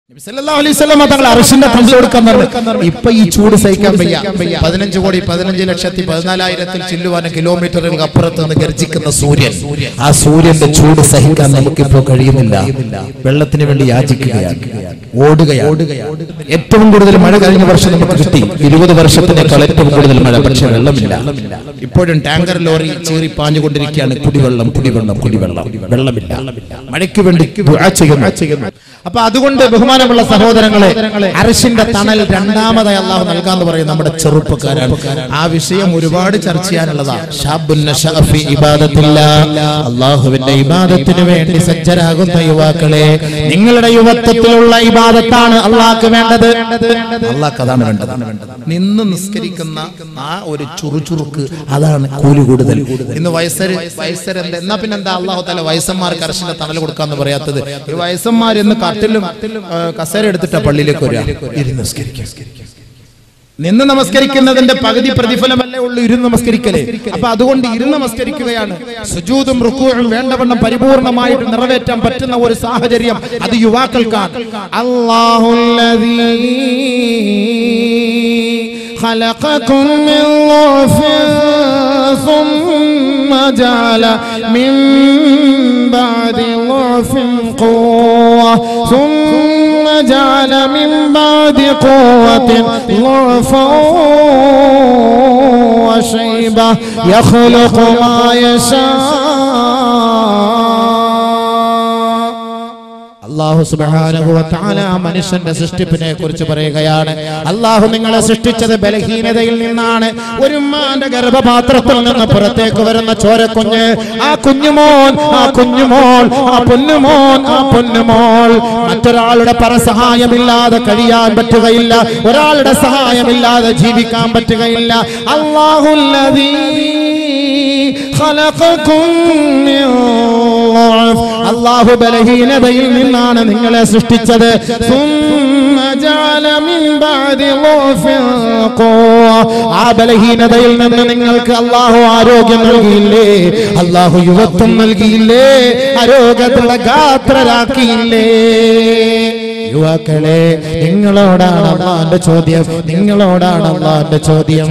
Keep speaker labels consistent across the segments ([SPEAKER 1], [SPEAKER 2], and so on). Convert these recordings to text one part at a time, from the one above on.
[SPEAKER 1] നബി സല്ലല്ലാഹു അലൈഹി വസല്ലമ തങ്ങൾ അർശിന്റെ തണൽ കൊടുക്കാൻ പറഞ്ഞു ഇപ്പൊ ഈ ചൂട് സഹിക്കാൻ വയ്യ പതിനഞ്ച് കോടി പതിനഞ്ച് ലക്ഷത്തി പതിനാലായിരത്തിൽ ചില്ലുവാനും കിലോമീറ്ററുകൾക്ക് അപ്പുറത്ത് നിന്ന് ഗർജിക്കുന്ന സൂര്യൻ ആ സൂര്യന്റെ ചൂട് സഹിക്കാൻ നമുക്കിപ്പോ കഴിയുന്നില്ല വെള്ളത്തിന് വേണ്ടി യാചിക്കുകയാണ് ഓടുകയാണ് ഏറ്റവും കൂടുതൽ മഴ കഴിഞ്ഞ വർഷം നമുക്ക് കിട്ടി ഇരുപത് വർഷത്തിനേക്കാൾ ഏറ്റവും കൂടുതൽ മഴ പക്ഷെ വെള്ളമില്ല ഇപ്പോഴും ടാങ്കർ ലോറി ചീറി പാഞ്ഞുകൊണ്ടിരിക്കുകയാണ് കുടിവെള്ളം കുടിവെള്ളം കുടിവെള്ളം വെള്ളമില്ല മഴയ്ക്ക് വേണ്ടി ദുആ ചെയ്യുന്നു അപ്പൊ അതുകൊണ്ട് ബഹുമാനമുള്ള സഹോദരങ്ങളെ അരശിന്റെ തണൽ രണ്ടാമതായി അള്ളാഹു നൽകാന്ന് പറയും നമ്മുടെ ചെറുപ്പക്കാരാണ് ആ വിഷയം ഒരുപാട് ചർച്ച ചെയ്യാനുള്ളതാണ് ഷാബുൻ നശഅ ഫി ഇബാദത്തില്ലാ. അള്ളാഹുവിന്റെ ഇബാദത്തിന് വേണ്ടി സജ്ജരാകുന്ന യുവാക്കളെ നിങ്ങളുടെ യുവത്വത്തിലുള്ള ഇബാദത്താണ് അള്ളാഹ്ക്ക് വേണ്ടത് അള്ളാഹ്ക്ക് അതാണ് വേണ്ടത് നിന്ന് നിസ്കരിക്കുന്ന ആ ഒരു ചുറുചുറുക്ക് അതാണ് കൂലി കൂടുതൽ ഇന്ന് വയസ്സര് വയസ്സര് എന്താ എന്നാ പിന്നെ എന്താ അള്ളാഹു തല വയസ്സന്മാർക്ക് അർശന്റെ തണൽ കൊടുക്കാന്ന് പറയാത്തത് ഈ വയസ്സന്മാർ ഇന്ന് കട്ടിലും ആ, കസേര എടുത്തിട്ടാ പള്ളിയിലേക്ക് വരിക ഇരുന്ന് നിസ്കരിക്കുക നിന്ന് നമസ്കരിക്കുന്നതിന്റെ പകുതി പ്രതിഫലമല്ലേ ഉള്ളൂ ഇരുന്ന് നമസ്കരിക്കലേ അപ്പൊ അതുകൊണ്ട് ഇരുന്ന് നമസ്കരിക്കുകയാണ് സുജൂതും റുക്കൂഴും വേണ്ടവണ്ണം പരിപൂർണമായിട്ട് നിറവേറ്റാൻ പറ്റുന്ന ഒരു സാഹചര്യം അത് യുവാക്കൾക്കാണ്
[SPEAKER 2] خلقكم من ضعف ثم جعل من بعد ضعف قوة ثم جعل من بعد قوة ضعفا وشيبة يخلق ما يشاء
[SPEAKER 1] അള്ളാഹു സുബ്ഹാനഹു വ തആല ആ മനുഷ്യന്റെ സൃഷ്ടിപ്പിനെ കുറിച്ച് പറയുകയാണ് അള്ളാഹു നിങ്ങളെ സൃഷ്ടിച്ചത് ബലഹീനതയിൽ നിന്നാണ് ഒരു ഉമ്മാന്റെ ഗർഭപാത്രത്തിൽ നിന്ന് പുറത്തേക്ക് വരുന്ന ചോരക്കുഞ്ഞ് ആ കുഞ്ഞുമോൻ ആ കുഞ്ഞുമോൾ ആ പൊന്നുമോൻ ആ പൊന്നുമോൾ മറ്റൊരാളുടെ പരസഹായമില്ലാതെ കഴിയാൻ പറ്റുകയില്ല ഒരാളുടെ സഹായമില്ലാതെ ജീവിക്കാൻ പറ്റുകയില്ല അള്ളാഹുല്ലദീ
[SPEAKER 2] خلقكم من ضعف
[SPEAKER 1] അള്ളാഹു ബലഹീനതയിൽ നിന്നാണ് നിങ്ങളെ സൃഷ്ടിച്ചത്
[SPEAKER 2] ثم جعل من بعد ضعف قوة
[SPEAKER 1] ആ ബലഹീനതയിൽ നിന്ന് നിങ്ങൾക്ക് അള്ളാഹു ആരോഗ്യം നൽകിയില്ലേ അള്ളാഹു യുവത്വം നൽകിയില്ലേ ആരോഗ്യത്തിലുള്ള ഗാത്രരാക്കിയില്ലേ യുവാക്കളെ നിങ്ങളോടാണ് അള്ളാന്റെ ചോദ്യം നിങ്ങളോടാണ് അള്ളാന്റെ ചോദ്യം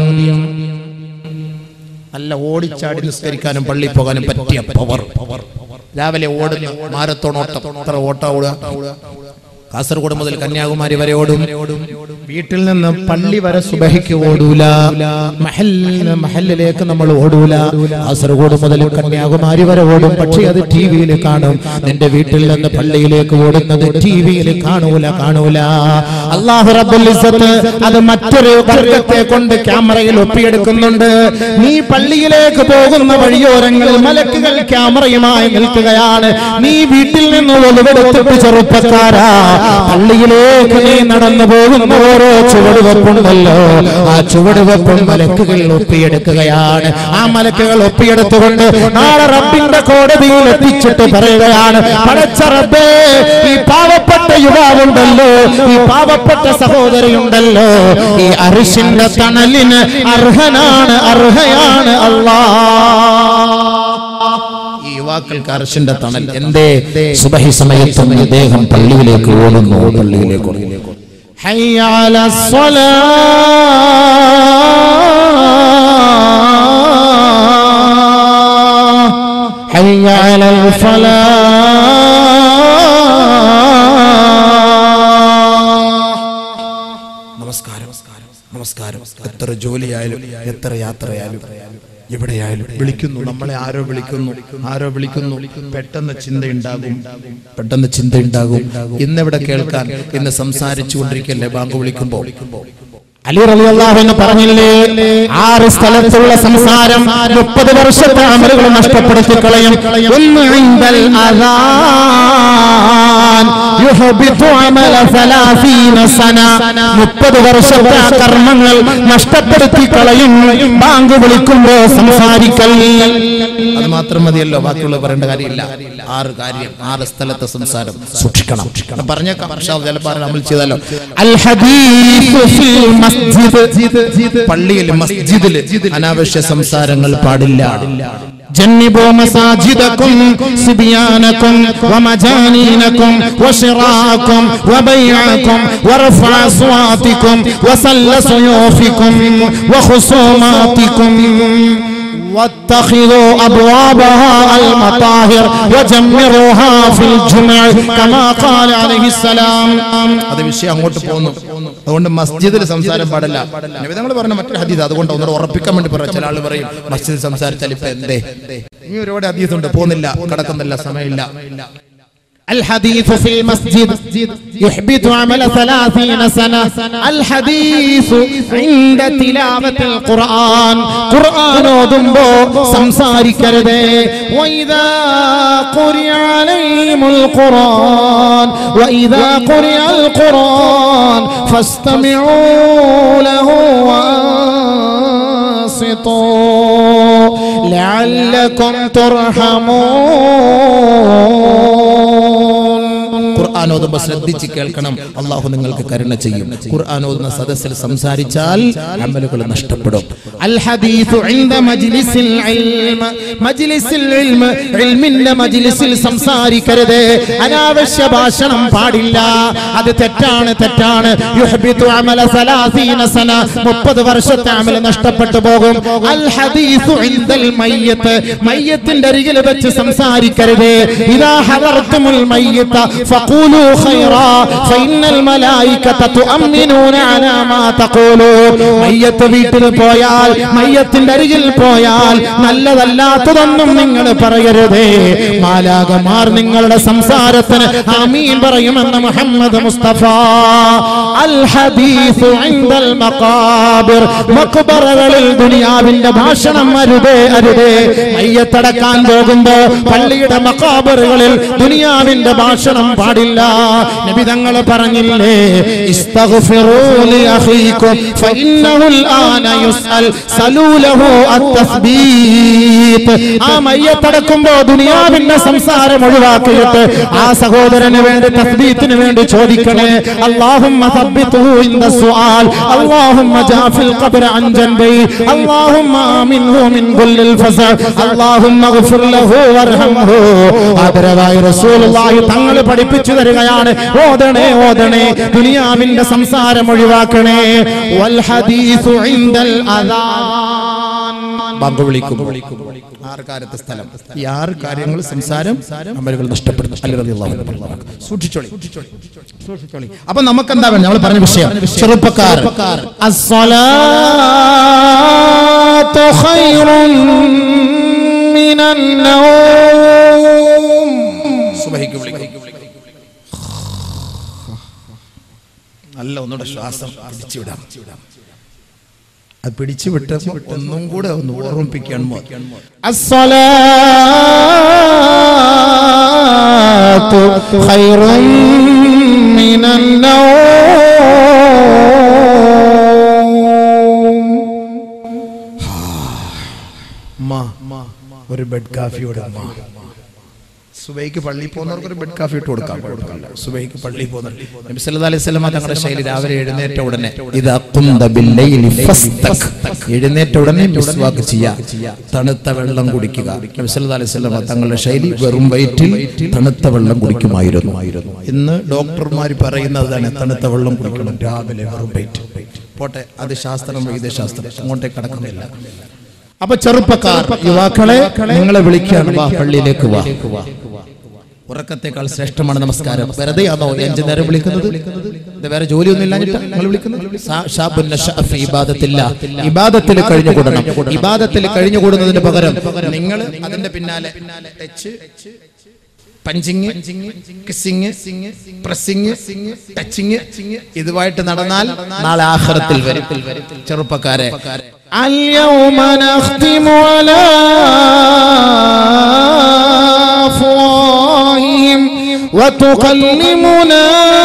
[SPEAKER 1] നല്ല ഓടിച്ചാടി നിസ്കരിക്കാനും പള്ളി പോകാനും പറ്റിയ പവർ രാവിലെ ഓടുന്നു മാരത്തോൺ ഓട്ടം എത്ര ഓട്ടം ഓടുക കാസർഗോഡ് മുതൽ കന്യാകുമാരി വരെ ഓടും വീട്ടിൽ നിന്ന് പള്ളി വരെ സുബഹിക്ക് ഓടൂല മഹല്ലിന് മഹല്ലിലേക്ക് നമ്മൾ ഓടൂല കാസർഗോഡ് മുതൽ കന്യാകുമാരി വരെ ഓടും പക്ഷേ അത് ടി വിയിൽ കാണും നിന്റെ വീട്ടിൽ നിന്ന് പള്ളിയിലേക്ക് ഓടുന്നത് ടി വിയിൽ കാണൂല കാണൂല അള്ളാഹു റബ്ബുൽ ഇസ്സത്ത് അത് മറ്റൊരു വർഗത്തെ കൊണ്ട് ക്യാമറയിൽ ഒപ്പിയെടുക്കുന്നുണ്ട് നീ പള്ളിയിലേക്ക് പോകുന്ന വഴിയോരങ്ങളിൽ മലക്കുകൾ ക്യാമറയുമായി നിൽക്കുകയാണ് നീ വീട്ടിൽ നിന്ന് ഒളിവെടുത്തിട്ട് ചെറുപ്പക്കാരാ പള്ളിയിലേക്ക് നീ നടന്നു പോകുന്ന ഓരോ ചുവടുവെപ്പുണ്ടല്ലോ ആ ചുവടുവെപ്പും മലക്കുകൾ ഒപ്പിയെടുക്കുകയാണ് ആ മലക്കുകൾ ഒപ്പിയെടുത്തുകൊണ്ട് നാളെ റബ്ബിന്റെ കോടതിയിൽ എത്തിച്ചിട്ട് പറയുകയാണ് പടച്ച റബ്ബേ ഈ പാവപ്പെട്ട യുവാവുണ്ടല്ലോ ഈ പാവപ്പെട്ട സഹോദരിയുണ്ടല്ലോ ഈ അരിശിന്റെ തണലിന് അർഹനാണ് അർഹയാണ് അല്ലാ ഈ യുവാക്കൾക്ക് അർശിന്റെ തണൽ എന്തേ സുബഹി സമയത്തും ഇദ്ദേഹം പള്ളിയിലേക്ക് ഓടുന്നു പള്ളിയിലേക്ക് ഓടുന്നു
[SPEAKER 2] حي على الصلاة حي على الفلاح
[SPEAKER 1] നമസ്കാരം നമസ്കാരം എത്ര ജോലിയായാലും എത്ര യാത്രയായാലും എവിടെയായാലും വിളിക്കുന്നു നമ്മളെ ആരോ വിളിക്കുന്നു ആരോ വിളിക്കുന്നു പെട്ടെന്ന് ചിന്തയുണ്ടാകും പെട്ടെന്ന് ചിന്തയുണ്ടാകും ഇന്നെവിടെ കേൾക്കാൻ ഇന്ന് സംസാരിച്ചു കൊണ്ടിരിക്കല്ലേ ബാങ്ക് വിളിക്കുമ്പോ അലി റളിയല്ലാഹു എന്ന് പറഞ്ഞില്ലേ ആറ് സ്ഥലത്തുള്ള സംസാരം മുപ്പത് വർഷത്തെ അമലുകൾ നഷ്ടപ്പെടുത്തി കളയും ഒന്ന് ഇൻദൽ അദാൻ യുഹബിതു അമല സലാസീന സന മുപ്പത് വർഷത്തെ ആ കർമ്മങ്ങൾ നഷ്ടപ്പെടുത്തി കളയും ബാങ്ക് വിളിക്കുമ്പോ സംസാരിക്കൽ അത് മാത്രം മതിയല്ലോ ബാക്കിയുള്ള പറയേണ്ട കാര്യമില്ല ആറ് കാര്യം ആറ് സ്ഥലത്തെ സംസാരം സൂക്ഷിക്കണം പറഞ്ഞേക്കാം ചിലപ്പോൾ അമൽ ചെയ്താലോ അൽ ഹദീസ് ഫിൽ മസ്ജിദ് പള്ളിയിൽ മസ്ജിദിൽ അനാവശ്യ സംസാരങ്ങൾ പാടില്ല
[SPEAKER 2] جنبوا مساجدكم صبيانكم ومجانينكم وشراءكم وبيعكم ورفع أصواتكم وسل سيوفكم وخصوماتكم واتخذوا أبوابها المطاهر وجمروها في الجمع كما قال عليه السلام
[SPEAKER 1] അത് വിഷയം അങ്ങോട്ട് പോകുന്നു അതുകൊണ്ട് മസ്ജിദിൽ സംസാരം പാടില്ല നിമിതങ്ങൾ പറഞ്ഞ മറ്റൊരു ഹദീസ് അതുകൊണ്ട് ഒന്നുകൂടെ ഉറപ്പിക്കാൻ വേണ്ടി പറയാം ചില ആൾ പറയും മസ്ജിദിൽ സംസാരിച്ചാൽ ഇപ്പൊ എന്തേ ഇനി ഒരുപാട് ഹദീസ് ഉണ്ട് പോകുന്നില്ല കടക്കുന്നില്ല സമയമില്ല
[SPEAKER 2] الحديث في المسجد يحبط عمل ثلاثين سنة الحديث عند تلاوة القرآن قرآن ودنبو سمساري كرده وإذا قرئ عليهم القرآن وإذا قرئ القرآن فاستمعوا له وأنصتوا لعلكم ترحمون
[SPEAKER 1] ഖുർആൻ ഓതുമ്പോൾ ശ്രദ്ധിച്ച് കേൾക്കണം അള്ളാഹു നിങ്ങൾക്ക് കരുണ ചെയ്യും ഖുർആൻ ഓതുന്ന സദസ്സിൽ സംസാരിച്ചാൽ അമലുകൾ നഷ്ടപ്പെടും
[SPEAKER 2] الحديث عند مجلس العلم مجلس العلم علمിന്റെ മജ്ലിസിൽ സംസാരിക്കരുത് അനാവശ്യ ഭാഷണം പാടില്ല അത് തെറ്റാണ് തെറ്റാണ് യുഹ്ബിതു അമല 30 സന 30 വർഷത്തെ അമൽ നഷ്ടപ്പെട്ടു പോകും അൽ ഹദീസു ഇൻദൽ മയ്യത്ത് മയ്യത്തിന്റെ അരികിൽ വെച്ച് സംസാരിക്കരുത് ഇദാ ഹദർതുമുൽ മയ്യത്ത ഫഖൂലു ഖൈറാ ഫഇന്നൽ മലായികത തുഅമ്മിനൂന അലാ മാ തഖൂലൂൻ മയ്യത്ത് വീട്ടിൽ പോയാൽ മയ്യത്തിന്റെ അരികിൽ പോയാൽ നല്ലതല്ലാത്തതൊന്നും നിങ്ങൾ പറയരുതേ മാലാകമാർ നിങ്ങളുടെ സംസാരത്തിന് ആമീൻ പറയുമെന്ന് മുഹമ്മദ് മുസ്തഫ അൽ ഹദീസു ഇൻദൽ മഖാബിർ മഖ്ബറകളിൽ ദുനിയാവിന്റെ ഭാഷണം അരുതേ അരുതേ മയ്യത്തടക്കാൻ പോകുമ്പോ പള്ളിയുടെ മക്കാബറുകളിൽ ദുനിയാവിന്റെ ഭാഷണം പാടില്ല നബി തങ്ങൾ പറഞ്ഞില്ലേ ഇസ്തഗ്ഫിറൂ ലി അഖീകും ഫഇന്നഹുൽ ആന യുസ്അൽ സലൂലഹു അത്തസ്ബീത് ആ മയ്യത്തടക്കുമ്പോ ദുനിയാവിന്റെ സംസാരം ഒഴിവാക്കിയിട്ട് ആ സഹോദരന് വേണ്ടി തസ്ബീത്തിന് വേണ്ടി ചോദിക്കണേ അല്ലാഹുമ്മ ثبته عند السؤال اللهم جاء في القبر عن جنبي اللهم آمنه من كل الفزع اللهم اغفر له وارحمه ആദരവായി റസൂലുള്ളാഹി തങ്ങൾ പഠിപ്പിച്ചു തരികയാണ് ഓതണേ ഓതണേ ദുനിയാവിന്റെ സംസാരം ഒഴിവാക്കണേ വൽ ഹദീസു ഇൻദൽ അദാൻ
[SPEAKER 1] ബാങ്ക് വിളിക്കും ആറ് കാര്യത്തെ സ്ഥലം ഈ ആറ് കാര്യങ്ങൾ സംസാരം അമലുകൾ നഷ്ടപ്പെടുന്നു അലി റളിയല്ലാഹു അൻഹു പറഞ്ഞു. സൂക്ഷിച്ചോളി സൂക്ഷിച്ചോളി അപ്പൊ നമുക്ക് എന്താ വേണം നമ്മൾ പറഞ്ഞ വിഷയം ചെറുപ്പക്കാർ
[SPEAKER 2] الصلاة خير من النوم
[SPEAKER 1] സുബഹിക്ക് വിളിക്കും നല്ല ഒന്നുകൂടെ ശ്വാസം പിടിച്ചു വിടാം അത് പിടിച്ചു വിട്ടപ്പോ ഒന്നും കൂടെ ഒന്ന് ഓർമ്മിപ്പിക്കാൻ
[SPEAKER 2] الصلاة خير من النوم
[SPEAKER 1] ഒരു ബെഡ് കാഫി കൊടുക്കാം സുബൈക്ക് പള്ളിയിൽ പോകുന്നവർക്ക് ഒരു ബെഡ് കാഫി ഇട്ട് കൊടുക്കാം കുഴപ്പമില്ല സുബൈക്ക് പള്ളിയിൽ പോകുന്നവർ നബി സല്ലല്ലാഹു അലൈഹി വസല്ലമ തങ്ങളുടെ ശൈലി രാവിലെ എഴുന്നേറ്റ ഉടനെ ഇദാ ഖുംത ബില്ലൈലി ഫസ്തക് എഴുന്നേറ്റ ഉടനെ മിസ്വാക്ക് ചെയ്യുക തണുത്ത വെള്ളം കുടിക്കുക നബി സല്ലല്ലാഹു അലൈഹി വസല്ലമ തങ്ങളുടെ ശൈലി വെറും വയറ്റിൽ തണുത്ത വെള്ളം കുടിക്കുമായിരുന്നു ഇന്ന് ഡോക്ടർമാർ പറയുന്നതാണ് തണുത്ത വെള്ളം കുടിക്കണം രാവിലെ വെറും വയറ്റിൽ പോട്ടെ അത് ശാസ്ത്രം വൈദ്യശാസ്ത്രം അങ്ങോട്ടേക്ക് കടക്കുന്നില്ല അപ്പൊ ചെറുപ്പക്കാർ യുവാക്കളെ നിങ്ങളെ വിളിക്കുകയാണ് വാ പള്ളിയിലേക്ക് വാ ഉറക്കത്തെക്കാൾ ശ്രേഷ്ഠമാണ് നമസ്കാരം വെറുതെ ആണോ അഞ്ചു നേരം വിളിക്കുന്നത് ഇത് വേറെ ജോലിയൊന്നും ഇല്ലാഞ്ഞിട്ട് നിങ്ങൾ വിളിക്കുന്നത് സാ- ഷാബുൻ നശഅ ഫി ഇബാദത്തില്ല ഇബാദത്തിൽ കഴിഞ്ഞുകൂടണം ഇബാദത്തിൽ കഴിഞ്ഞുകൂടുന്നതിന് പകരം നിങ്ങൾ അതിന്റെ പിന്നാലെ touch punching kissing pressing touching ഇതുമായിട്ട് നടന്നാൽ നാളെ ആഖിറത്തിൽ വരും ചെറുപ്പക്കാരെ
[SPEAKER 2] اليوم نختم على أفواههم وتكلمنا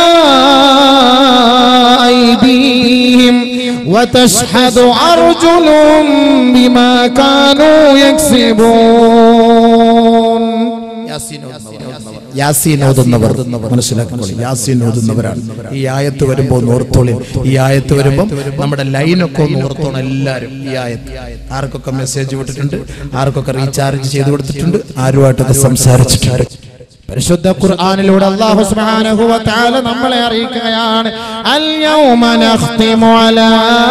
[SPEAKER 2] أيديهم وتشهد أرجلهم بما كانوا يكسبون
[SPEAKER 1] യാസീൻ ഓതുന്നവർ. യാസീൻ ഓതുന്നവർ മനസ്സിലാക്കിക്കോളി യാസീൻ ഓതുന്നവരാണ് ഈ ആയത്ത് വരുമ്പോൾ ഓർത്തോളി ഈ ആയത്ത് വരുമ്പോൾ നമ്മുടെ ലൈനൊക്കെ ഒന്ന് ഓർത്തോണം എല്ലാവരും ഈ ആയത്ത് ആർക്കൊക്കെ മെസ്സേജ് വിട്ടിട്ടുണ്ട് ആർക്കൊക്കെ റീചാർജ് ചെയ്ത് കൊടുത്തിട്ടുണ്ട് ആരുമായിട്ടൊക്കെ സംസാരിച്ചിട്ടുണ്ട്
[SPEAKER 2] പരിശുദ്ധ ഖുർആനിലൂടെ അല്ലാഹു സുബ്ഹാനഹു വ തആല നമ്മളെ അറിയിക്കുകയാണ് അൽ യൗമ നഖ്തിമു അലാ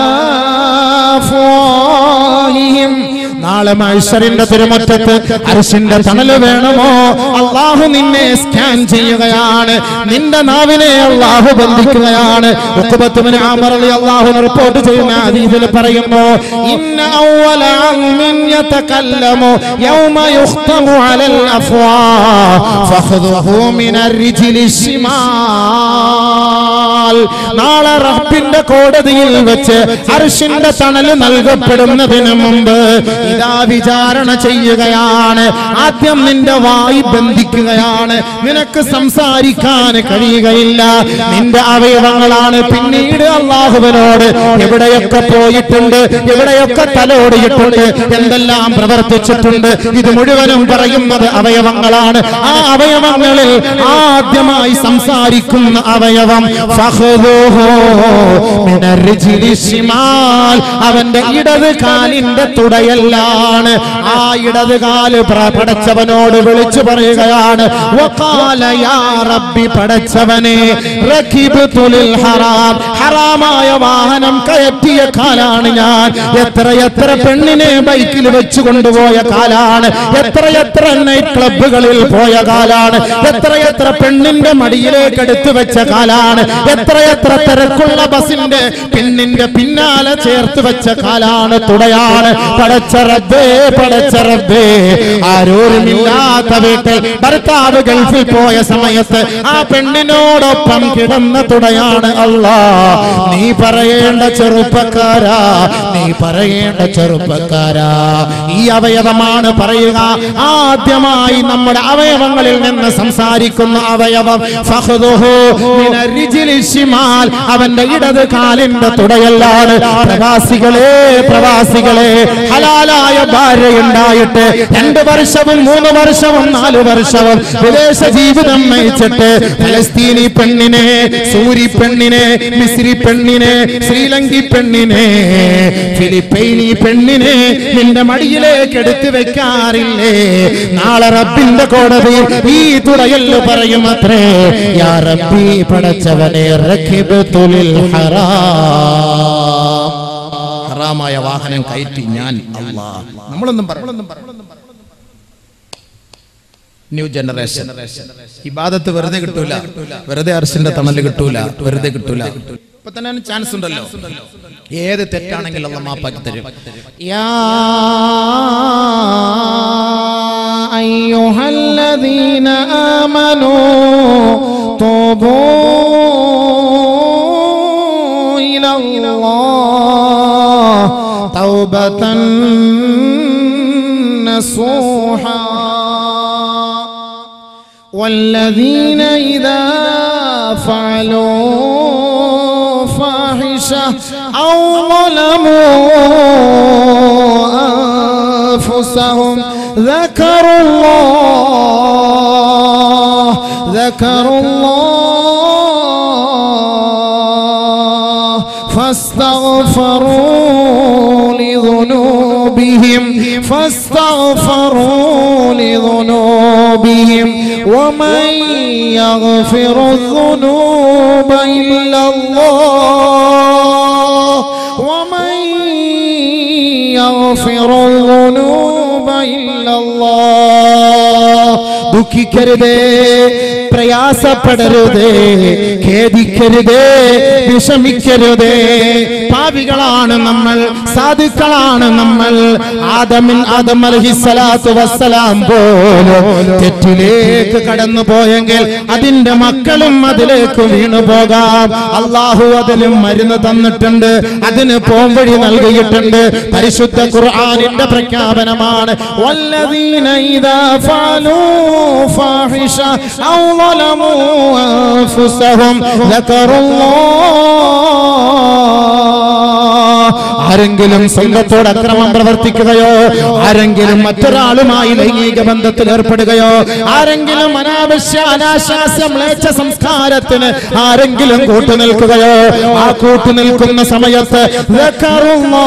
[SPEAKER 2] അഫ്വാഹിഹിം നാളെ മൈസറിന്റെ തിരുമുറ്റത്ത് അരിശിന്റെ തണല് വേണമോ അള്ളാഹു നിന്നെ സ്കാൻ ചെയ്യുകയാണ് നിന്റെ നാവിനെ അള്ളാഹു ബന്ധിക്കുകയാണ് ഉഖബത്തുബ്നു ആമർ റളിയല്ലാഹു റിപ്പോർട്ട് ചെയ്യുന്ന ഹദീസിൽ പറയുന്നു ഇന്ന അവല അൽമിൻ യതകല്ലമു യൗമ യുഖ്തമു അലൽ അഫ്വാഹ് ഫഖ്ദുഹു മിനർ റിജ്ലി ശിമാൽ നാളെ റബ്ബിന്റെ കോടതിയിൽ വെച്ച് അർഷിന്റെ തണല് നൽകപ്പെടുന്നതിന് മുമ്പ് ഇതാ വിചാരണ ചെയ്യുകയാണ് ആദ്യം നിന്റെ വായി ബന്ധിക്കുകയാണ് നിനക്ക് സംസാരിക്കാൻ കഴിയുകയില്ല നിന്റെ അവയവങ്ങളാണ് പിന്നീട് അള്ളാഹുവിനോട് എവിടെയൊക്കെ പോയിട്ടുണ്ട് എവിടെയൊക്കെ തലോടിയിട്ടുണ്ട് എന്തെല്ലാം പ്രവർത്തിച്ചിട്ടുണ്ട് ഇത് മുഴുവനും പറയുന്നത് അവയവങ്ങളാണ് ആ അവയവങ്ങളിൽ ആദ്യമായി സംസാരിക്കുന്ന അവയവം ഫഖ്ദുഹു മിനർ റിജ്ലി ശിമാൽ അവന്റെ ഇടത് കാലിന്റെ തുടയല്ലാണ് ആ ഇടത് കാല് പ്ര- പടച്ചവനോട് വിളിച്ചു പറയുകയാണ് വഖാല യാ റബ്ബി പടച്ചവനെ റകിബ്തു ലിൽ ഹറാം ഹറാമായ വാഹനം കയറ്റിയ കാലാണ് ഞാൻ എത്ര എത്ര പെണ്ണിനെ ബൈക്കിൽ വെച്ച് കൊണ്ടുപോയ കാലാണ് എത്ര എത്ര നൈറ്റ് ക്ലബുകളിൽ പോയ കാലാണ് എത്ര എത്ര പെണ്ണിന്റെ മടിയിലേക്ക് എടുത്തു വെച്ച കാലാണ് എത്ര എത്ര തിരക്കുള്ള ബസിന്റെ പെണ്ണിന്റെ പിന്നാലെ ചേർത്ത് വെച്ച കാലാണ് തുടയാണ് പടച്ച റബ്ബേ പടച്ച റബ്ബേ ആരോരുമില്ലാത്ത വീട്ടിൽ ഭർത്താവ് ഗൾഫിൽ പോയ സമയത്ത് ആ പെണ്ണിനോടൊപ്പം കിടന്ന തുടയാണ് അല്ലാ നീ പറയേണ്ട ചെറുപ്പക്കാരാ നീ പറയേണ്ട ചെറുപ്പക്കാരാ ഈ അവയവമാണ് പറയുക ആദ്യമായി നമ്മുടെ അവയവങ്ങളിൽ നിന്ന് സംസാരിക്കുന്ന അവയവം ഫഖ്ദുഹു മിനർ റിജ്ലി ശിമാൽ അവന്റെ ഇടത് കാലിന്റെ തുടയല്ലാണ് പ്രവാസികളെ പ്രവാസികളെ ഹലാലായ ഭാര്യയുണ്ടായിട്ട് രണ്ട് വർഷവും മൂന്ന് വർഷവും നാല് വർഷവും വിദേശ ജീവിതം നയിച്ചിട്ട് ഫലസ്തീനി പെണ്ണിനെ സൂരി പെണ്ണിനെ മിസ്രി പെണ്ണിനെ ശ്രീലങ്കി പെണ്ണിനെ ഫിലിപ്പൈനി പെണ്ണിനെ നിന്റെ മടിയിലേക്ക് എടുത്തു വെക്കാറില്ലേ നാളെ റബ്ബിന്റെ കോടതിയിൽ ഈ തുടയല് പറയും അത്രേ യാ റബ്ബി പടച്ചവനെ റഖിബ്തു ലിൽ ഹറാം
[SPEAKER 1] ഹറാമായ വാഹനം കയറ്റി ഞാൻ അല്ലാ നമ്മളൊന്നും പറയണം ന്യൂ ജനറേഷൻ ഇബാദത്ത് വെറുതെ കിട്ടൂല വെറുതെ അർശിന്റെ തണല് കിട്ടൂല വെറുതെ കിട്ടൂല ഇപ്പൊ തന്നെ ചാൻസ് ഉണ്ടല്ലോ ഏത് തെറ്റാണെങ്കിലും അല്ല മാപ്പാക്കി തരും
[SPEAKER 2] يا أيها الذين آمنوا توبوا إلى الله توبة نصوحا والذين إذا فعلوا فاحشة أو ظلموا أنفسهم ذكروا الله ذكروا الله فاستغفروا لذنوبهم فاستغفروا لذنوبهم ومن يغفر الذنوب إلا الله ومن يغفر الذنوب إلا الله ദുഃഖിക്കരുതേ പ്രയാസപ്പെടരുതേ ഖേദിക്കരുതേ വിഷമിക്കരുതേ പാപികളാണ് നമ്മൾ സാധുക്കളാണ് നമ്മൾ ആദമിൻ ആദം അലഹിസ്സലാത്തു വസ്സലാം പോലും തെറ്റിലേക്ക് കടന്നു പോയെങ്കിൽ അതിന്റെ മക്കളും അതിലേക്ക് വീണു പോകാം അള്ളാഹു അതിനും മരുന്ന് തന്നിട്ടുണ്ട് അതിന് പോംവഴി നൽകിയിട്ടുണ്ട് പരിശുദ്ധ ഖുർആനിന്റെ പ്രഖ്യാപനമാണ് വല്ലദീന ഇദാ ഫഅലൂ ഫാഹിഷ ഔ ളലമൂ അൻഫുസഹും ذكروا الله ആരെങ്കിലും സംഘത്തോട് അക്രമം പ്രവർത്തിക്കുകയോ ആരെങ്കിലും മറ്റൊരാളുമായി ലൈംഗിക ബന്ധത്തിൽ ഏർപ്പെടുകയോ ആരെങ്കിലും അനാവശ്യ അനാശാസ്യ മ്ലേച്ഛ സംസ്കാരത്തിന് ആരെങ്കിലും കൂട്ടുനിൽക്കുകയോ ആ കൂട്ടുനിൽക്കുന്ന സമയത്ത് ذكروا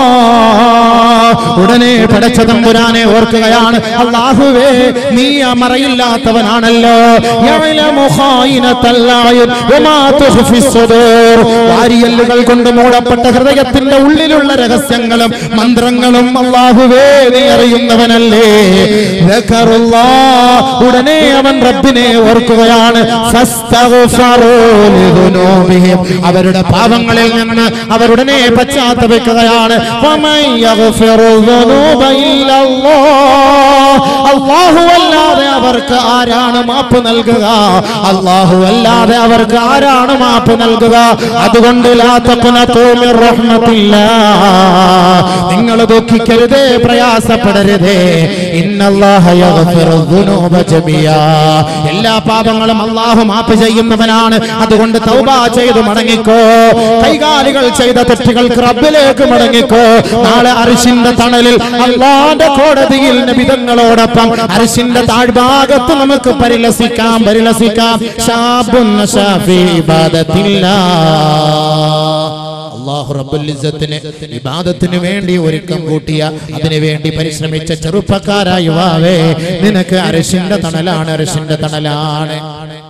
[SPEAKER 2] ഉടനെ പടച്ച തമ്പുരാനെ ഓർക്കുകയാണ് അള്ളാഹുവേ നീ അമറയില്ലാത്തവനാണല്ലോ യഅലമു ഖായിനത്തൽ അയുൻ വമാ തുഖ്ഫി സുദൂർ. വാരിയല്ലുകൾ കൊണ്ട് മൂടപ്പെട്ട ഹൃദയത്തിന്റെ ഉള്ളിലുള്ള രഹസ്യങ്ങളും മന്ത്രങ്ങളും അള്ളാഹുവേ നീ അറിയുന്നവനല്ലേ ذكروا ഉടനെ അവൻ റബ്ബിനെ ഓർക്കുകയാണ് ഫസ്തഗ്ഫറൂ ലിദുനൂബിഹിം. അവരുടെ പാപങ്ങളിൽ നിന്ന് അവരുടനെ പശ്ചാത്തപിക്കുകയാണ് വമൻ യഗ്ഫിറു ദുനൂബ ഇല്ലല്ലാഹ്. അല്ലാഹു അല്ലാതെ അവർക്ക് ആരാണ് മാപ്പ് നൽകുക അല്ലാഹു അല്ലാതെ അവർക്ക് ആരാണ് മാപ്പ് നൽകുക അതുകൊണ്ട് ലാ തഖ്നതൂ മിർ റഹ്മത്തില്ലാഹ്. നിങ്ങൾ ദുഃഖിക്കരുതേ പ്രയാസപ്പെടരുതേ ഇന്നല്ലാഹ യഗ്ഫിറു ദുനൂബ ജമിയാ എല്ലാ പാപങ്ങളും അല്ലാഹു മാപ്പ് ചെയ്യുന്നവനാണ് അതുകൊണ്ട് തൗബ ചെയ്തു മടങ്ങിക്കോ കൈകാലികൾ ചെയ്ത തെറ്റുകൾക്ക് റബ്ബിലേക്ക് മടങ്ങിക്കോ നാളെ അരിശിന്റെ തണലിൽ അള്ളാന്റെ കോടതിയിൽ നബിതങ്ങളോടൊപ്പം അരിശിന്റെ താഴ്ഭാഗത്ത് നമുക്ക് പരിലസിക്കാം പരിലസിക്കാം ഷാബുൻ ഷാഫി ഇബാദത്തില്ലാ അള്ളാഹു റബ്ബുൽ ഇസ്സത്തിന് ഇബാദത്തിന് വേണ്ടി ഒരുക്കം കൂട്ടിയ അതിനു വേണ്ടി പരിശ്രമിച്ച ചെറുപ്പക്കാരായ യുവാവേ നിനക്ക് അരിശിന്റെ തണലാണ് അരിശിന്റെ തണലാണ്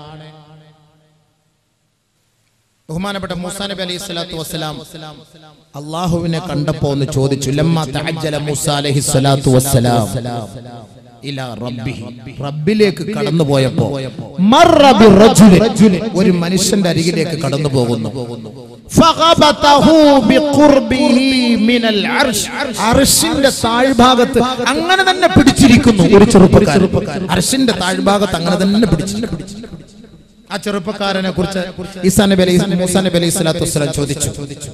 [SPEAKER 2] ബഹുമാനപ്പെട്ട മൂസാ നബി അലൈഹി സ്വലാത്തു വസ്സലാം അള്ളാഹുവിനെ കണ്ടപ്പോ ഒന്ന് ചോദിച്ചു ലമ്മ തഅജ്ജല മൂസ അലൈഹി സ്വലാത്തു വസ്സലാം ഇലാ റബ്ബിഹി റബ്ബിലേക്ക് കടന്നു പോയപ്പോ മർറ ബിറജുലിൻ ഒരു മനുഷ്യന്റെ അരികിലേക്ക് കടന്നു പോകുന്നു ഫഗബതഹു ബിഖുർബിഹി മിനൽ അർശ് അർശിന്റെ താഴ്ഭാഗത്ത് അങ്ങനെ തന്നെ പിടിച്ചിരിക്കുന്നു ഒരു ചെറുപ്പക്കാരൻ അർശിന്റെ താഴ്ഭാഗത്ത് അങ്ങനെ തന്നെ പിടിച്ചിരിക്കുന്നു ആ ചെറുപ്പക്കാരനെ കുറിച്ച് ഈസാ നബി അലൈഹി മൂസാ നബി അലൈഹി സ്വലാത്തു വസ്സലാം ചോദിച്ചു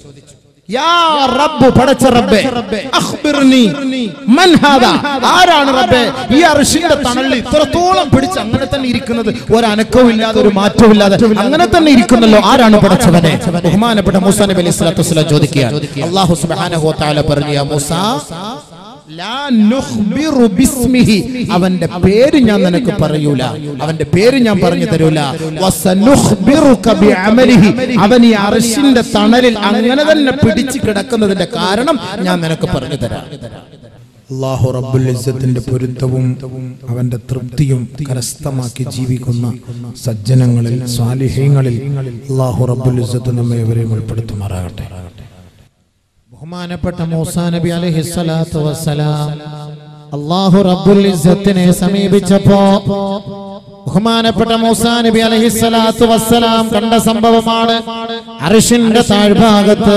[SPEAKER 2] യാ റബ്ബ് പടച്ച റബ്ബേ അഖ്ബിർനി മൻ ഹാദാ ആരാണ് റബ്ബേ ഈ അർശിന്റെ തണലിൽ ഇത്രത്തോളം പിടിച്ച് അങ്ങനെ തന്നെ ഇരിക്കുന്നത് ഒരു അനക്കവും ഇല്ലാതെ ഒരു മാറ്റവും ഇല്ലാതെ അങ്ങനെ തന്നെ ഇരിക്കുന്നല്ലോ ആരാണ് പടച്ചവനെ ബഹുമാനപ്പെട്ട മൂസാ നബി അലൈഹി സ്വലാത്തു വസ്സലാം ചോദിക്കുകയാണ് അല്ലാഹു സുബ്ഹാനഹു വ തആല പറഞ്ഞു യാ മൂസാ ലാ നുഖ്ബിറു ബിസ്മിഹി. അവന്റെ പേര് ഞാൻ നിനക്ക് പറയൂല അവന്റെ പേര് ഞാൻ പറഞ്ഞു തരൂല വസനുഖ്ബിറുക ബിഅമലിഹി. അവൻ ഈ അർശിന്റെ തണലിൽ അങ്ങനെ തന്നെ പിടിച്ചു കിടക്കുന്നതിന്റെ കാരണം ഞാൻ നിനക്ക് പറഞ്ഞു തരാം
[SPEAKER 1] അള്ളാഹു റബ്ബുൽ ഇസ്സത്തിന്റെ പൊരുത്തവും അവന്റെ തൃപ്തിയും കരസ്ഥമാക്കി ജീവിക്കുന്ന സജ്ജനങ്ങളിൽ സ്വാലിഹ്യങ്ങളിൽ അള്ളാഹു റബ്ബുൽ ഇസ്സത്ത് നമ്മെ ഇവരെയും ഉൾപ്പെടുത്തുമാറാകട്ടെ
[SPEAKER 2] ബഹുമാനപ്പെട്ട മൂസാ നബി അലൈഹി സ്വലാത്തു വസ്സലാം അള്ളാഹു റബ്ബുൽ ഇസ്സത്തിനെ സമീപിച്ചപ്പോ ബഹുമാനപ്പെട്ട മൂസാ നബി അലൈഹി സ്വലാത്തു വസ്സലാം കണ്ട സംഭവമാണ് അർഷിന്റെ താഴ്ഭാഗത്ത്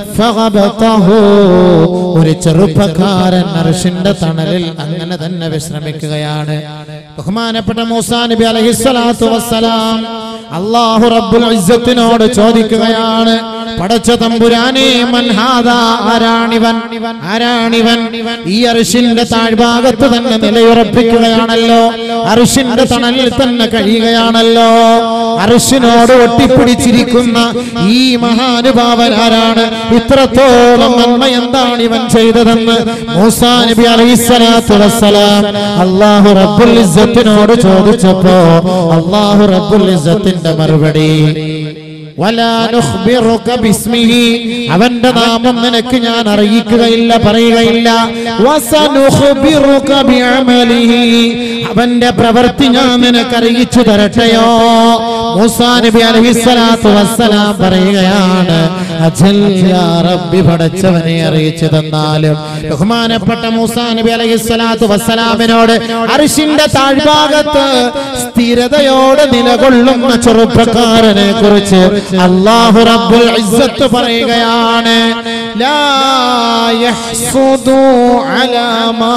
[SPEAKER 2] ഫഗബതഹു. ഒരു ചെറുപ്പക്കാരൻ അർഷിന്റെ തണലിൽ അങ്ങനെ തന്നെ വിശ്രമിക്കുകയാണ് ബഹുമാനപ്പെട്ട മൂസാ നബി അലൈഹി സ്വലാത്തു വസ്സലാം അള്ളാഹു റബ്ബുൽ ഇസ്സത്തിനോട് ചോദിക്കുകയാണ് പടച്ച തമ്പുരാനെ മൻഹാദ ആരാണിവൻ ആരാണിവൻ ഈ അരിശിന്റെ താഴ്ഭാഗത്ത് തന്നെ നിലയുറപ്പിക്കുകയാണല്ലോ അരിശിന്റെ തണലിൽ തന്നെ കഴിയുകയാണല്ലോ അരിശിനോട് ഒട്ടിപ്പിടിച്ചിരിക്കുന്ന ഈ മഹാനുഭാവൻ ആരാണ് ഇത്രത്തോളം നന്മ എന്താണ് ഇവൻ ചെയ്തതെന്ന് മൂസാ നബി അലൈഹിസ്സലാത്തു വസ്സലാം അള്ളാഹു റബ്ബുൽ ഇസ്സത്തിനോട് ചോദിച്ചപ്പോ അള്ളാഹു റബ്ബുൽ ഇസ്സത്തിന്റെ മറുപടി വലാ നുഖ്ബിറുക ബിസ്മിഹി അവന്റെ നാമം നിനക്ക് ഞാൻ അറിയിക്കുകയില്ല പറയുകയില്ല വസനുഖ്ബിറുക ബിഅമലിഹി അവന്റെ പ്രവൃത്തി ഞാൻ നിനക്ക് അറിയിച്ചു തരട്ടെയോ മൂസാ നബി അലൈഹിസ്സലാത്തു വസ്സലാം പറയുകയാണ് അജൽ യാ റബ്ബി പടച്ചവനെ അറിയിച്ചു തന്നാലും ബഹുമാനപ്പെട്ട മൂസാ നബി അലൈഹിസ്സലാത്തു വസ്സലാമിനോട് അർശിന്റെ താഴ്ഭാഗത്ത് സ്ഥിരതയോടെ നിലകൊള്ളുന്ന ചെറുപ്പക്കാരനെ കുറിച്ച് അള്ളാഹു റബ്ബുൽ ഇസ്സത്ത് പറയുകയാണ് ലാ യഹ്സുദു അലാ മാ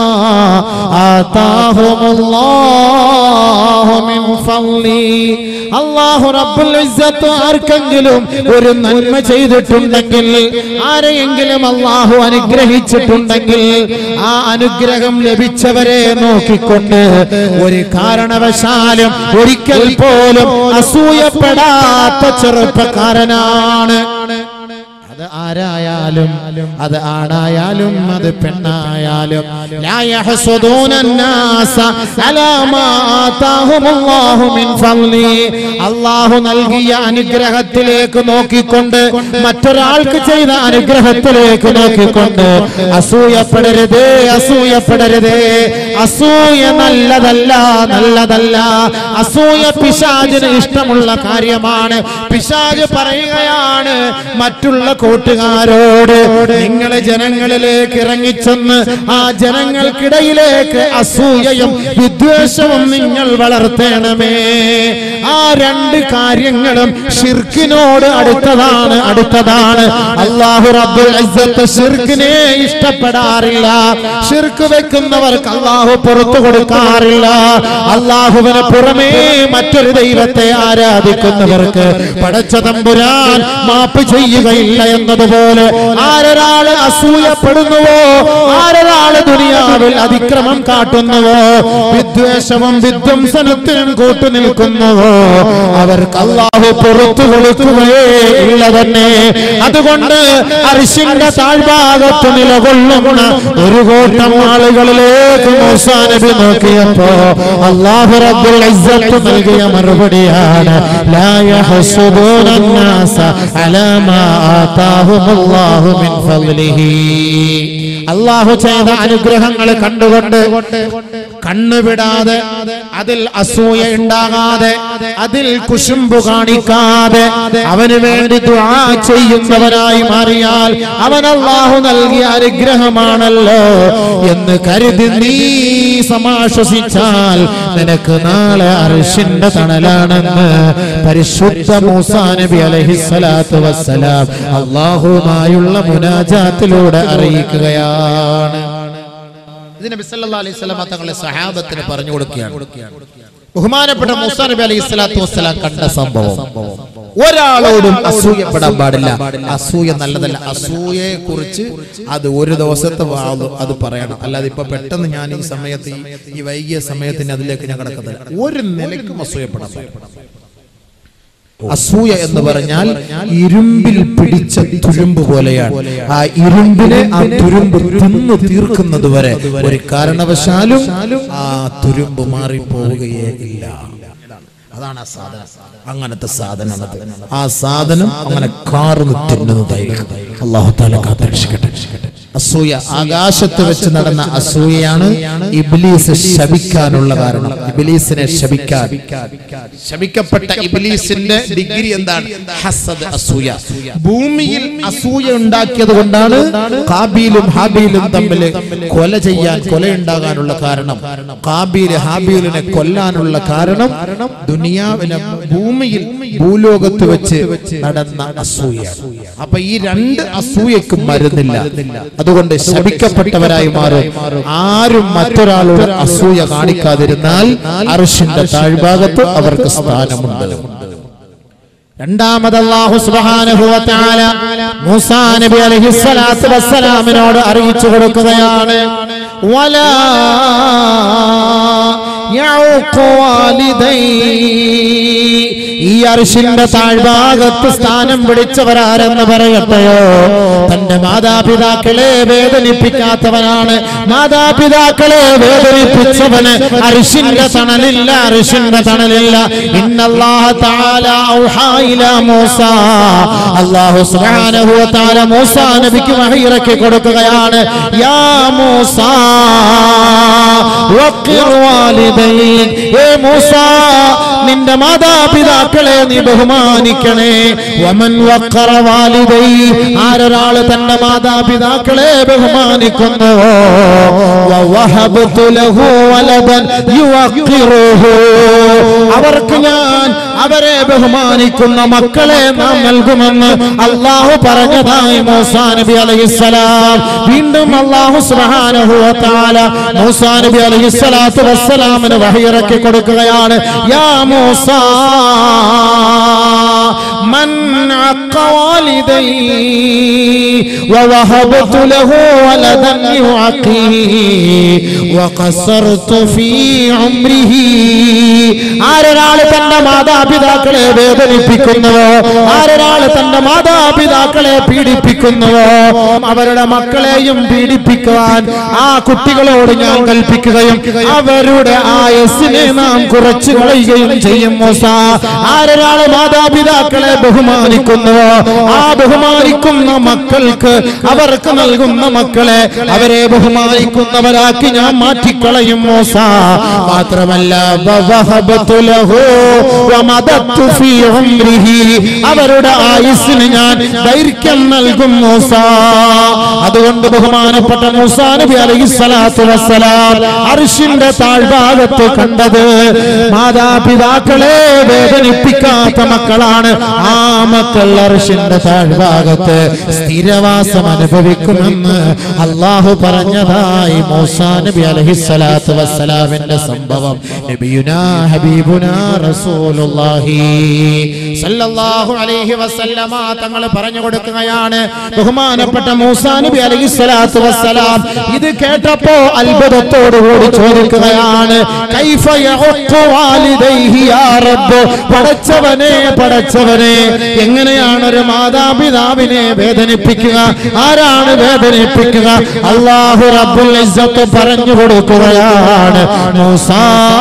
[SPEAKER 2] ആതാഹുമുല്ലാഹു മിൻ ഫളി അള്ളാഹു റബ്ബുൽ ഇസ്സത്ത് ആർക്കെങ്കിലും ഒരു നന്മ ചെയ്തിട്ടുണ്ടെങ്കിൽ ആരെയെങ്കിലും അള്ളാഹു അനുഗ്രഹിച്ചിട്ടുണ്ടെങ്കിൽ ആ അനുഗ്രഹം ലഭിച്ചവരെ നോക്കിക്കൊണ്ട് ഒരു കാരണവശാലും ഒരിക്കൽ പോലും അസൂയപ്പെടാത്ത ചെറുപ്പക്കാരനാണ്
[SPEAKER 1] അത് ആരായാലും അത് ആണായാലും അത് പെണ്ണായാലും ലാ യഹ്സുദൂന الناس على ما آتاهم الله من فضله. അള്ളാഹു നൽകിയ അനുഗ്രഹത്തിലേക്ക് നോക്കിക്കൊണ്ട് മറ്റൊരാൾക്ക് ചെയ്ത അനുഗ്രഹത്തിലേക്ക് നോക്കിക്കൊണ്ട് അസൂയപ്പെടരുതേ അസൂയപ്പെടരുതേ അസൂയ നല്ലതല്ല നല്ലതല്ല അസൂയ പിശാചിന് ഇഷ്ടമുള്ള കാര്യമാണ് പിശാജ് പറയുകയാണ് മറ്റുള്ള കൂട്ടുകാരോട് നിങ്ങൾ ജനങ്ങളിലേക്ക് ഇറങ്ങിച്ചെന്ന് ആ ജനങ്ങൾക്കിടയിലേക്ക് അസൂയയും വിദ്വേഷവും നിങ്ങൾ വളർത്തണമേ ആ രണ്ട് കാര്യങ്ങളും ഷിർക്കിനോട് അടുത്തതാണ് അടുത്തതാണ് അള്ളാഹു റബ്ബുൽ ഇസ്സത്ത് ഷിർക്കിനെ ഇഷ്ടപ്പെടാറില്ല ഷിർക്ക് വെക്കുന്നവർക്ക് അള്ളാഹു പുറത്തു കൊടുക്കാറില്ല അള്ളാഹുവിന് പുറമേ മറ്റൊരു ദൈവത്തെ ആരാധിക്കുന്നവർക്ക് പടച്ച തമ്പുരാൻ മാപ്പ് ചെയ്യുകയില്ല എന്നതുപോലെ ആരൊരാള് അസൂയപ്പെടുന്നുവോ ആരൊരാള് ദുനിയാവിൽ അതിക്രമം കാട്ടുന്നുവോ വിദ്വേഷവും വിധ്വംസനത്തിനും കൂട്ടുനിൽക്കുന്നുവോ അവർക്ക് അള്ളാഹു പുറത്തു കൊടുക്കുകയേ ഇല്ല തന്നെ അതുകൊണ്ട് അരിശിന്റെ താഴ്ഭാഗത്ത് നിലകൊള്ളുന്ന ഒരു കൂട്ടം ആളുകളിലേക്ക് മൂസാ നബി നോക്കിയപ്പോ അള്ളാഹു റബ്ബുൽ ഇസ്സത്ത് നൽകിയ മറുപടിയാണ് ലാ യഹ്സുദൂന الناس على ما آتاهم الله من فضله അള്ളാഹു ചെയ്ത അനുഗ്രഹങ്ങൾ കണ്ടുകൊണ്ട് കണ്ണുവിടാതെ അതിൽ അസൂയ ഉണ്ടാകാതെ അതിൽ കുശുമ്പു കാണിക്കാതെ അവന് വേണ്ടി ദുആ ചെയ്യുന്നവനായി മാറിയാൽ അവൻ അള്ളാഹു നൽകിയ അനുഗ്രഹമാണല്ലോ എന്ന് കരുതി നീ സമാശ്വസിച്ചാൽ നിനക്ക് നാളെ അറിഷിന്റെ തണലാണെന്ന് പരിശുദ്ധ മൂസാ നബി അലഹിസ്സലാത്തു വസ്സലാം അള്ളാഹുമായുള്ള മുനാജാത്തിലൂടെ അറിയിക്കുകയാണ് ഇത് നബി സല്ലല്ലാഹു അലൈഹി വസല്ലം തങ്ങളുടെ സഹാബത്തിന് പറഞ്ഞു കൊടുക്കുകയാണ് ബഹുമാനപ്പെട്ട മൂസാ നബി അലൈഹി സ്വലാത്തു വസ്സലാം കണ്ട സംഭവം ഒരാളോടും അസൂയപ്പെടാൻ പാടില്ല അസൂയ നല്ലതല്ല അസൂയയെ കുറിച്ച് അത് ഒരു ദിവസത്തെ വാ- അത് പറയണം അല്ലാതെ ഇപ്പൊ പെട്ടെന്ന് ഞാൻ ഈ സമയത്ത് ഈ- ഈ വൈകിയ സമയത്തിന് അതിലേക്ക് ഞാൻ കിടക്കുന്നില്ല ഒരു നിലയ്ക്കും അസൂയപ്പെടാൻ പാടില്ല അസൂയ എന്ന് പറഞ്ഞാൽ ഇരുമ്പിൽ പിടിച്ച തുരുമ്പ് പോലെയാണ് ആ ഇരുമ്പിനെ ആ തുരുമ്പ് തിന്നു തീർക്കുന്നത് വരെ ഒരു കാരണവശാലും ആ തുരുമ്പ് മാറിപ്പോവുകയേ ഇല്ല അതാണ് ആ സാധനം അങ്ങനത്തെ സാധനം ആ സാധനം അങ്ങനെ കാർന്ന് തിന്നുന്നതായിരിക്കും അള്ളാഹു താല കാത്തരക്ഷിക്കട്ടെ അസൂയ ആകാശത്ത് വെച്ച് നടന്ന അസൂയയാണ് ഇബ്ലീസ് ശപിക്കാനുള്ള കാരണം ഇബ്ലീസിനെ ശപിക്കാൻ ശപിക്കപ്പെട്ട ഇബ്ലീസിന്റെ ഡിഗ്രി എന്താണ് ഹസദ് അസൂയ ഭൂമിയിൽ അസൂയ ഉണ്ടാക്കിയത് കൊണ്ടാണ് കാബീലും ഹാബീലും തമ്മിൽ കൊല ചെയ്യാൻ കൊലയുണ്ടാകാനുള്ള കാരണം കാബീല് ഹാബീലിനെ കൊല്ലാനുള്ള കാരണം ദുനിയാവിലെ ഭൂമിയിൽ ഭൂലോകത്ത് വെച്ച് നടന്ന അസൂയ അപ്പൊ ഈ രണ്ട് അസൂയക്കും മരുന്നില്ല അതുകൊണ്ട് ശപിക്കപ്പെട്ടവരായി മാറും ആരും മറ്റൊരാളോട് അസൂയ കാണിക്കാതിരുന്നാൽ അർഷിന്റെ താഴ്ഭാഗത്ത് അവർക്ക് സ്ഥാനമുണ്ട് രണ്ടാമത് അല്ലാഹു സുബ്ഹാനഹു വ തആല മൂസാ നബി അലൈഹിസ്സലാത്തു വസ്സലാമിനോട് അറിയിച്ചു കൊടുക്കുകയാണ് വലാ യഉഖു വാലിദൈ ഈ അർഷിന്റെ താഴ്ഭാഗത്ത് സ്ഥാനം പിടിച്ചവരാരെന്ന് പറയട്ടെയോ തന്റെ മാതാപിതാക്കളെ വേദനിപ്പിക്കാത്തവനാണ് മാതാപിതാക്കളെ വേദനിപ്പിച്ചവന് അർഷിന്റെ തണലില്ല അർഷിന്റെ തണലില്ല ഇന്നല്ലാഹ തആല ഔഹാ ഇലാ മൂസ അല്ലാഹു സുബ്ഹാനഹു വ തആല മൂസ നബിക്ക് വഹി ഇറക്കി കൊടുക്കുകയാണ് യാ മൂസ വഖിർ വാലിദൈൻ ഏ മൂസ നിന്റെ മാതാപിതാക്കളെ നീ ബഹുമാനിക്കണേ വമൻ വഖറ വാലിദൈ ആരൊരാൾ തന്റെ മാതാപിതാക്കളെ ബഹുമാനിക്കുന്നുവോ വവഹബ്തു ലഹു വലദൻ യുവഖിറുഹു അവർക്ക് ഞാൻ അവരെ ബഹുമാനിക്കുന്ന മക്കളെ നാം നൽകുമെന്ന് അള്ളാഹു പറഞ്ഞതായി മൂസാ നബി അലൈഹിസ്സലാം വീണ്ടും അള്ളാഹു സുബ്ഹാനഹു വ തആല മൂസാ നബി അലൈഹിസ്സലാത്തു വസ്സലാമിന് വഹി ഇറക്കി കൊടുക്കുകയാണ് യാ മൂസ
[SPEAKER 2] من عق والدي ووهبت له ولدا يعقيه وقصرت في عمره ആരൊരാൾ തന്റെ മാതാപിതാക്കളെ വേദനിപ്പിക്കുന്നുവോ ആരൊരാൾ തന്റെ മാതാപിതാക്കളെ പീഡിപ്പിക്കുന്നുവോ അവരുടെ മക്കളെയും പീഡിപ്പിക്കുവാൻ ആ കുട്ടികളോട് ഞാൻ കൽപ്പിക്കുകയും അവരുടെ ആയസ്സിനെ നാം കുറച്ചു കളയുകയും ചെയ്യും മൂസ ആരൊരാൾ മാതാപിതാക്കളെ ബഹുമാനിക്കുന്നുവോ ആ ബഹുമാനിക്കുന്ന മക്കൾക്ക് അവർക്ക് നൽകുന്ന മക്കളെ അവരെ ബഹുമാനിക്കുന്നവരാക്കി ഞാൻ മാറ്റിക്കളയും മൂസ മാത്രമല്ല വവഹബതു ലഹു വമദത്തു ഫീ ഉംരിഹി അവരുടെ ആയുസ്സിന് ഞാൻ ദൈർഘ്യം നൽകും മൂസ അതുകൊണ്ട് ബഹുമാനപ്പെട്ട മൂസാ നബി അലൈഹി സ്വലാത്തു വസ്സലാം അർഷിന്റെ താഴ്ഭാഗത്ത് കണ്ടത് മാതാപിതാക്കളെ വേദനിപ്പിക്കാത്ത മക്കളാണ് ആ മക്കൾ അർഷിന്റെ താഴ്ഭാഗത്ത് സ്ഥിരവാസം അനുഭവിക്കുമെന്ന് അള്ളാഹു പറഞ്ഞതായി മൂസാ നബി അലൈഹി സ്വലാത്തു വസ്സലാമിന്റെ സംഭവം നബിയുനാ ഹബീബുനാ റസൂലുള്ളാഹി സല്ലല്ലാഹു അലൈഹി വസല്ലമ തങ്ങൾ പറഞ്ഞു കൊടുക്കുകയാണ് ബഹുമാനപ്പെട്ട മൂസാ നബി അലൈഹി സ്വലാത്തു വസ്സലാം ഇത് കേട്ടപ്പോ അത്ഭുതത്തോടു കൂടി ചോദിക്കുകയാണ് കൈഫ യഉഖു വാലിദൈഹി യാ റബ്ബ് പടച്ചവനെ പടച്ചവനെ എങ്ങനെയാണ് ഒരു മാതാപിതാവിനെ വേദനിപ്പിക്കുക ആരാണ് വേദനിപ്പിക്കുക അല്ലാഹു റബ്ബുൽ ഇസ്സത്ത് പറഞ്ഞു കൊടുക്കുകയാണ് മൂസാ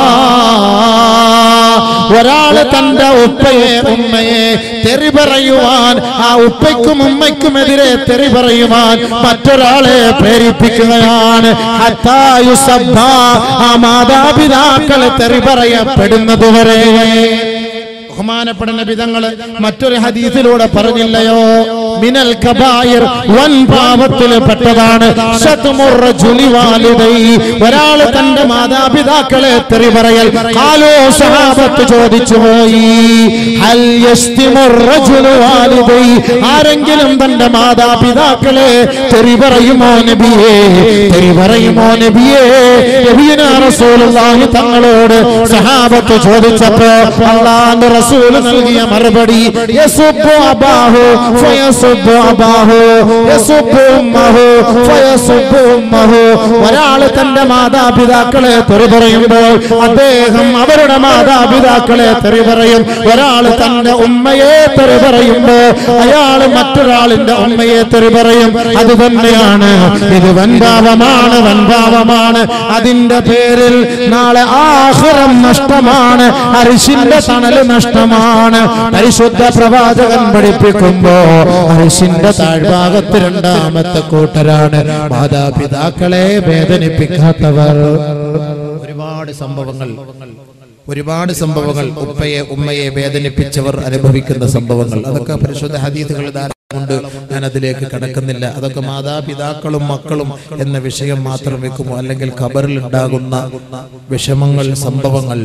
[SPEAKER 2] ഒരാള് തന്റെ ഉപ്പയെ ഉമ്മയെ തെറി പറയുവാൻ ആ ഉപ്പയ്ക്കും ഉമ്മയ്ക്കുമെതിരെ തെറി പറയുവാൻ മറ്റൊരാളെ പ്രേരിപ്പിക്കുകയാണ് ഹത്താ യുസബ്ബ. ആ മാതാപിതാക്കളെ തെറി പറയപ്പെടുന്നതുവരെ ബഹുമാനപ്പെടുന്ന വിധങ്ങള് മറ്റൊരു ഹദീസിലൂടെ പറഞ്ഞില്ലയോ മിനൽ കബായിർ വൻ പാപത്തിൽ പെട്ടതാണ് ശത്മുർ റജുലി വാലിദൈ. ഒരാള് തന്റെ മാതാപിതാക്കളെ തെറി പറയൽ കാലോ സഹാബത്ത് ചോദിച്ചു പോയി ഹൽ യസ്തിമുർ റജുലു വാലിദൈ. ആരെങ്കിലും തന്റെ മാതാപിതാക്കളെ തെറി പറയുമോ നബിയേ തെറി പറയുമോ നബിയേ നബിയുനാ റസൂലുള്ളാഹി തങ്ങളോട് സഹാബത്ത് ചോദിച്ചപ്പോ അള്ളാന്റെ റസൂൽ നൽകിയ മറുപടി യസുബ്ബു അബാഹു ഫയസുബ്ബു അബാഹു യസുബ്ബു ഉമ്മഹു ഫയസുബ്ബു ഉമ്മഹു ഒരാള് തന്റെ മാതാപിതാക്കളെ തെറി പറയുമ്പോൾ അദ്ദേഹം അവരുടെ മാതാപിതാക്കളെ തെറി പറയും ഒരാൾ തന്റെ ഉമ്മയെ തെറി പറയുമ്പോൾ അയാൾ മറ്റൊരാളിന്റെ ഉമ്മയെ തെറി പറയും അത് തന്നെയാണ് ഇത് വൻപാവമാണ് വൻപാവമാണ് അതിന്റെ പേരിൽ നാളെ ആഹ്റം നഷ്ടമാണ് അരിശിന്റെ തണല് നഷ്ടമാണ് പരിശുദ്ധ പ്രവാചകൻ പഠിപ്പിക്കുമ്പോ അരിശിന്റെ താഴ്ഭാഗത്ത് രണ്ടാമത്തെ കൂട്ടരാണ് മാതാപിതാക്കളെ വേദനിപ്പിക്കാത്തവർ ഒരുപാട് സംഭവങ്ങൾ ഒരുപാട് സംഭവങ്ങൾ ഉപ്പയെ ഉമ്മയെ വേദനിപ്പിച്ചവർ അനുഭവിക്കുന്ന സംഭവങ്ങൾ അതൊക്കെ പരിശുദ്ധ ഹദീസുകൾ ധാരാളമുണ്ട് ഞാൻ അതിലേക്ക് കടക്കുന്നില്ല അതൊക്കെ മാതാപിതാക്കളും മക്കളും എന്ന വിഷയം മാത്രം വെക്കുമോ അല്ലെങ്കിൽ ഖബറിൽ ഉണ്ടാകുന്ന വിഷമങ്ങൾ സംഭവങ്ങൾ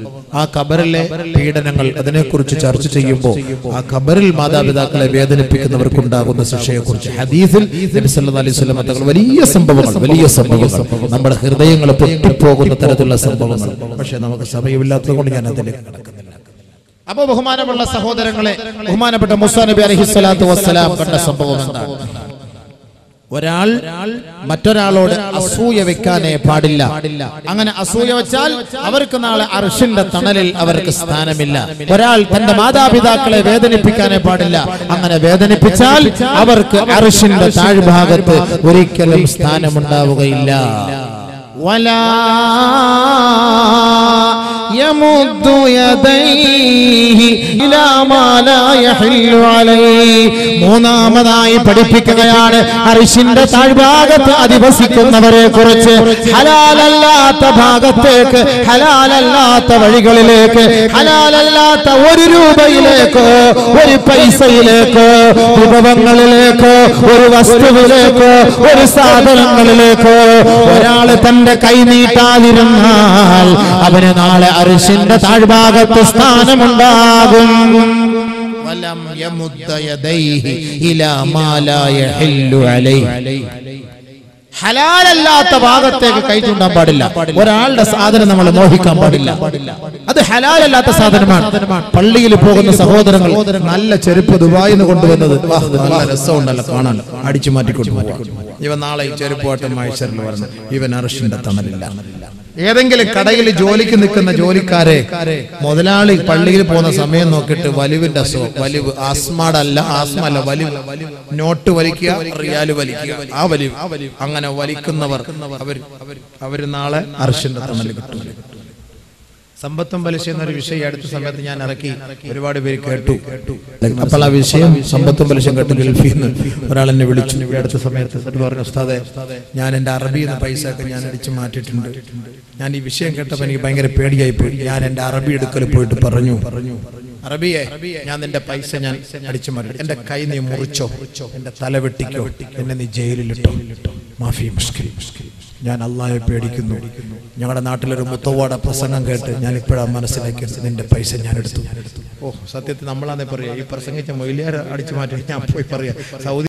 [SPEAKER 2] ആ ഖബറിലെ പീഡനങ്ങൾ അതിനെക്കുറിച്ച് ചർച്ച ചെയ്യുമ്പോൾ ആ ഖബറിൽ മാതാപിതാക്കളെ വേദനിപ്പിക്കുന്നവർക്കുണ്ടാകുന്ന ശിക്ഷയെക്കുറിച്ച് ഹദീസിൽ നബി സല്ലല്ലാഹു അലൈഹി വസല്ലം തങ്ങൾ വലിയ സംഭവങ്ങൾ വലിയ സംഭവങ്ങൾ നമ്മുടെ ഹൃദയങ്ങൾ പൊട്ടിപ്പോകുന്ന തരത്തിലുള്ള സംഭവങ്ങൾ പക്ഷെ നമുക്ക് സമയമില്ലാത്തത് കൊണ്ട് ഞാൻ അതിലേക്ക് കടക്കുന്നില്ല അപ്പൊ ബഹുമാനമുള്ള സഹോദരങ്ങളെ ബഹുമാനപ്പെട്ട മുസാ നബി അലൈഹി സ്വലാത്തു വസ്സലാം കണ്ട സംഭവം എന്താണ് ഒരാൾ മറ്റൊരാളോട് അസൂയ വെക്കാനേ പാടില്ല അങ്ങനെ അസൂയ വെച്ചാൽ അവർക്ക് നാളെ അർഷിന്റെ തണലിൽ അവർക്ക് സ്ഥാനമില്ല ഒരാൾ തന്റെ മാതാപിതാക്കളെ വേദനിപ്പിക്കാനേ പാടില്ല അങ്ങനെ വേദനിപ്പിച്ചാൽ അവർക്ക് അർഷിന്റെ താഴ്ഭാഗത്ത് ഒരിക്കലും സ്ഥാനമുണ്ടാവുകയില്ല ولا يمد يديه إلى ما لا يحل عليه മൂന്നാമതായി പഠിപ്പിക്കുകയാണ് അരിശിന്റെ താഴ്ഭാഗത്ത് അധിവസിക്കുന്നവരെ കുറിച്ച് ഹലാലല്ലാത്ത ഭാഗത്തേക്ക് ഹലാലല്ലാത്ത വഴികളിലേക്ക് ഹലാലല്ലാത്ത ഒരു രൂപയിലേക്കോ ഒരു പൈസയിലേക്കോ വിഭവങ്ങളിലേക്കോ ഒരു വസ്തുവിലേക്കോ ഒരു സാധനങ്ങളിലേക്കോ ഒരാള് തന്റെ കൈ നീട്ടാതിരുന്നാൽ അവന് നാളെ അരിശിന്റെ താഴ്ഭാഗത്ത് സ്ഥാനമുണ്ടാകും വലം യമുദ്ദ യദൈഹി ഇലാ മാ ലാ യഹില്ലു അലൈഹി
[SPEAKER 1] ഹലാലല്ലാത്ത ഭാഗത്തേക്ക് കൈ ചൂണ്ടാൻ പാടില്ല ഒരാളുടെ സാധനം നമ്മൾ മോഹിക്കാൻ പാടില്ല അത് ഹലാലല്ലാത്ത സാധനമാണ് പള്ളിയിൽ പോകുന്ന സഹോദരങ്ങൾ നല്ല ചെരുപ്പ് ദുബായിൽ നിന്ന് കൊണ്ടുവന്നത് വാ, നല്ല രസമുണ്ടല്ലോ കാണാൻ അടിച്ചു മാറ്റിക്കൊണ്ടു പോവാം. ഇവൻ നാളെ ഈ ചെരുപ്പുമായിട്ട് മൈസറിൽ വരണം ഇവൻ അറസ്റ്റിന്റെ തണലില്ല ഏതെങ്കിലും കടയിൽ ജോലിക്ക് നിൽക്കുന്ന ജോലിക്കാരെ മുതലാളി പള്ളിയിൽ പോകുന്ന സമയം നോക്കിയിട്ട് വലിവിന്റെ അസുഖം വലിവ് ആസ്മാടല്ല ആസ്മ അല്ല വലിവ് നോട്ട് വലിക്കുക റിയാല് വലിക്കുക ആ വലിവ് അങ്ങനെ വലിക്കുന്നവർ അവർ അവര് നാളെ അർഷിന്റെ തണൽ കിട്ടും സമ്പത്തും പലിശ എന്നൊരു വിഷയം ഈ അടുത്ത സമയത്ത് ഞാൻ ഇറക്കി ഒരുപാട് പേര് കേട്ടു അപ്പോൾ ആ വിഷയം സമ്പത്തും പലിശയും കേട്ട് ഗൾഫിൽ നിന്ന് ഒരാൾ എന്നെ വിളിച്ചു ഈ അടുത്ത സമയത്ത് എന്നിട്ട് പറഞ്ഞു ഉസ്താദെ ഞാൻ എൻ്റെ അറബിയിൽ നിന്ന് പൈസ ഒക്കെ ഞാൻ അടിച്ചു മാറ്റിയിട്ടുണ്ട് ഞാൻ ഈ വിഷയം കേട്ടപ്പോൾ എനിക്ക് ഭയങ്കര പേടിയായി പോയി ഞാൻ എൻ്റെ അറബി എടുക്കൽ പോയിട്ട് പറഞ്ഞു പറഞ്ഞു അറബിയെ ഞാൻ നിന്റെ പൈസ ഞാൻ അടിച്ചു മാറ്റി എന്റെ കൈ നീ മുറിച്ചോ എന്റെ തല വെട്ടിക്കോ എന്നെ നീ ജയിലിലിട്ടോ മാഫി മുഷ്കിൽ ഞാൻ അള്ളാഹെ പേടിക്കുന്നു ഞങ്ങളുടെ നാട്ടിലൊരു മുത്തവാട പ്രസംഗം കേട്ട് ഞാൻ ഇപ്പോഴാ മനസ്സിലാക്കിയത് നിന്റെ പൈസ ഞാൻ എടുത്തു ഓ സത്യത്തിൽ നമ്മളാന്നേ പറയാ ഈ പ്രസംഗിച്ച മൊയിലിയാർ അടിച്ചു മാറ്റി ഞാൻ പോയി പറയാ സൗദി